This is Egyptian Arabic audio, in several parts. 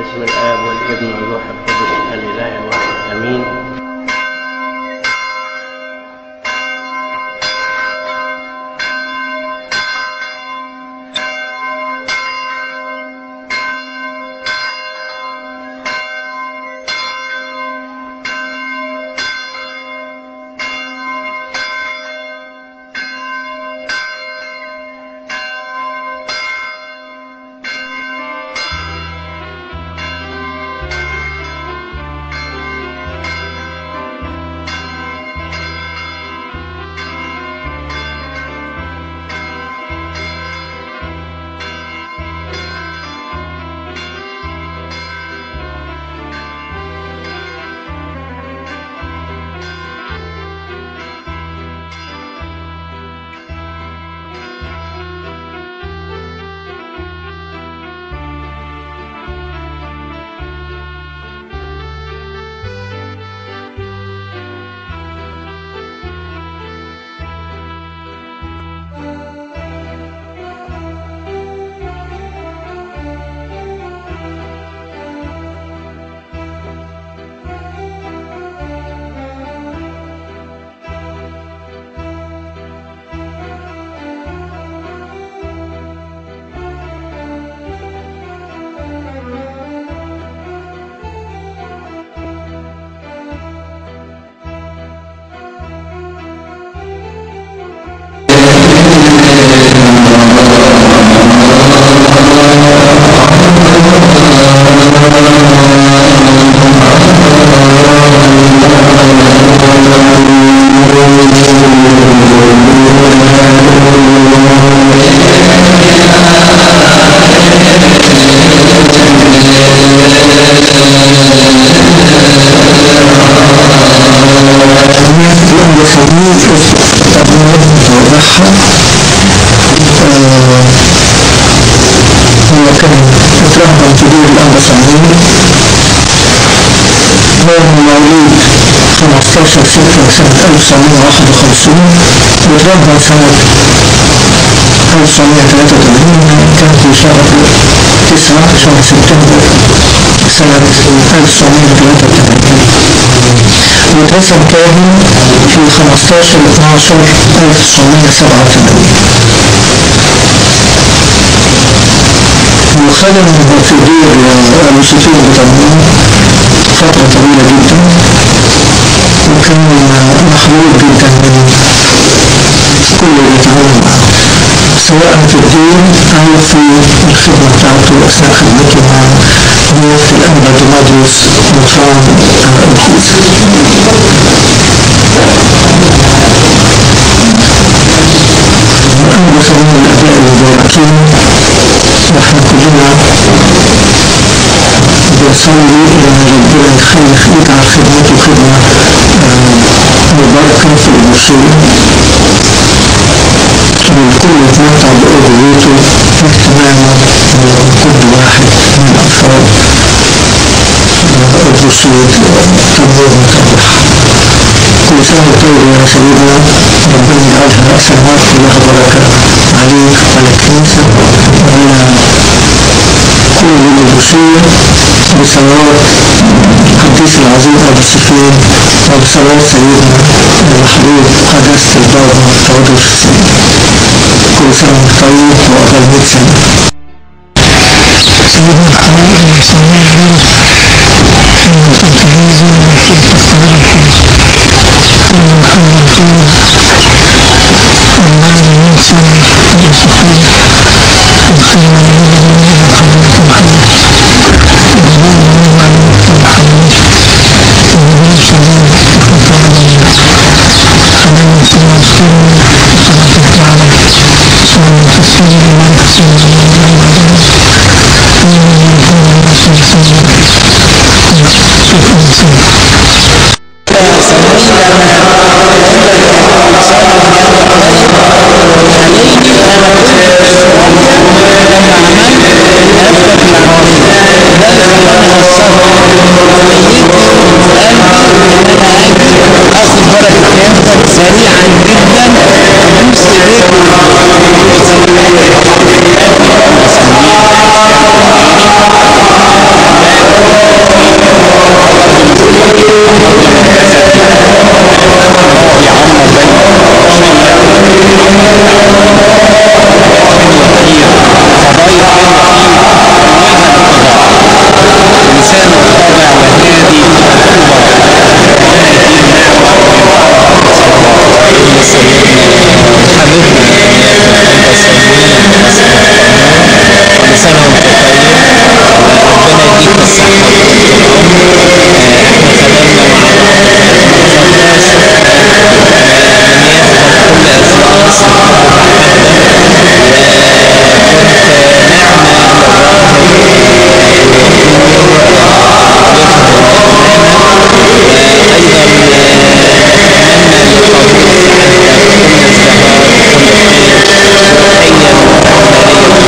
باسم الآب والابن والروح القدس الإله الواحد آمين الأمر خليل الأبناء توضحها هو كان مترهبا كبير الأنبا صمويل هو مواليد 15 6 سنة 1951 وترهبا سنة 1983 كان في شهر 9 شهر سبتمبر سنة 1983 واترسم كاهن في 15 12 1987 وخدم في دور يوسفين بطنان فترة طويلة جدا وكان محبوب جدا من كل اللي يتعامل معه سواء في الدين أو في الخدمة بتاعته أثناء خدمته مع ضيوف الأنبا ديماديوس مطران الكوسة أنبا صميم الأباء المباركين وإحنا كلنا بنصلي إن ربنا يخلي يجعل خدمته خدمة مباركة في الوصول والكل يتمتع بأبوته واهتمامه بكل واحد من أفراد الرسول تنوير متوحة كل سنة طيب يا سيدنا ربنا يجعلها سنوات كلها بركة عليك وعلى الكنيسة وعلى كل الوصول بصلوات القديس العظيم أبو سفيان وبصلوات سيدنا المحبوب قداسة البابا تودوس السيد كل سنة وانت طيب وأقل 100 سنة سيدنا الحبيب المسلمين حين تنتهيزي وكل تستغل حين محمد الخير المعنى من سنة يوسفين الخير من يوم محمد محمد الجمال من معلومة محمد النبي سلام وفق علينا خلينا سنة الخير وصلاة الدعوة سنة تسليم من تسليم من سريعا جدا نمسك بيكم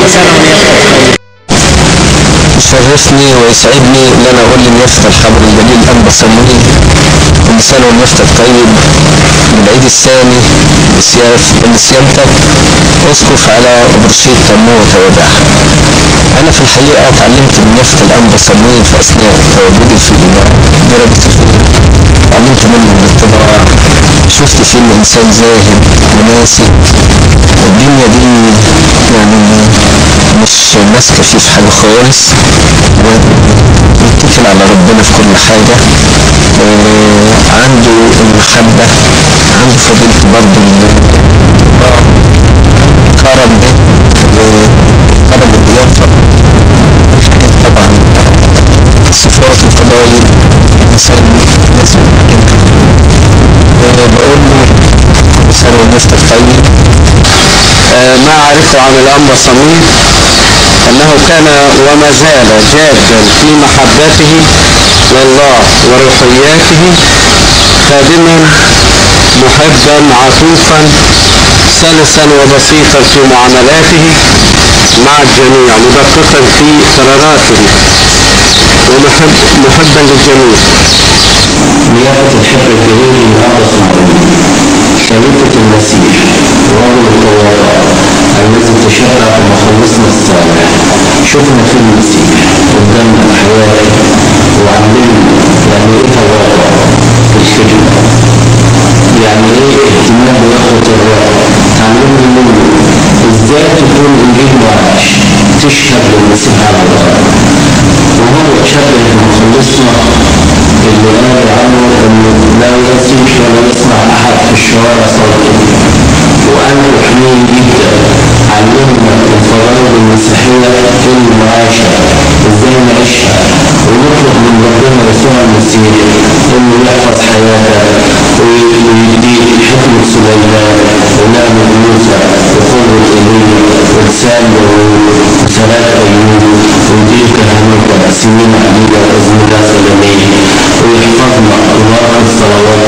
كل سنة ونيافتك طيب يشرفني ويسعدني ان انا اقول لنيافة الحبر الجليل انبا صموئيل كل سنة ونيافتك طيب بالعيد الثاني لسياف لسيامتك اسقف على برشيد تموه وتوابعها انا في الحقيقة اتعلمت من نيافة الانبا صموئيل في اثناء تواجدي في درجة الفنون اتعلمت منه الاتباع شفت فيه انه انسان زاهد مناسب الدنيا دي يعني مش ماسكة فيه في حاجة خالص ويتكل على ربنا في كل حاجة آه، عنده المحبة عنده فضيلة برضه الاتباع كرم ده وكرم الضيافة طبعا صفات الفضائل إنسان لازم يحبها بقول له كل سنة ونفتك طيب آه، ما أعرفه عن الأنبا صميم أنه كان وما زال جادا في محبته لله وروحياته خادما محبا عطوفا سلسا وبسيطا في معاملاته مع الجميع مدققا في قراراته ومحب محبا للجميع نيافة الحبر الجليل الأرض خليفة المسيح رجل التواضع الذي تشرع بمخلصنا الصالح شفنا في المسيح قدامنا الحياة وعلمنا يعني ايه تواضع في الخدمة يعني ايه اهتمام بإخوة الرب تعلمنا منه ازاي تكون انجيل معاش تشهد للمسيح على الارض وهو شبه مخلصنا اللي قال عنه انه لا يسمع ولا يسمع احد في الشوارع صوته وانه حنين جدا علمنا الفرائض المسيحيه في المعاشه ازاي نعيشها ونطلب من ربنا يسوع المسيح انه يحفظ حياتك ويديك حكمه سليمان ونعمه موسى وقوه ايليا ولسان وصلاه ايوب ويديك كهنوتك سنين عديده باذن الله سلامين ويحفظنا ويراقب الصلوات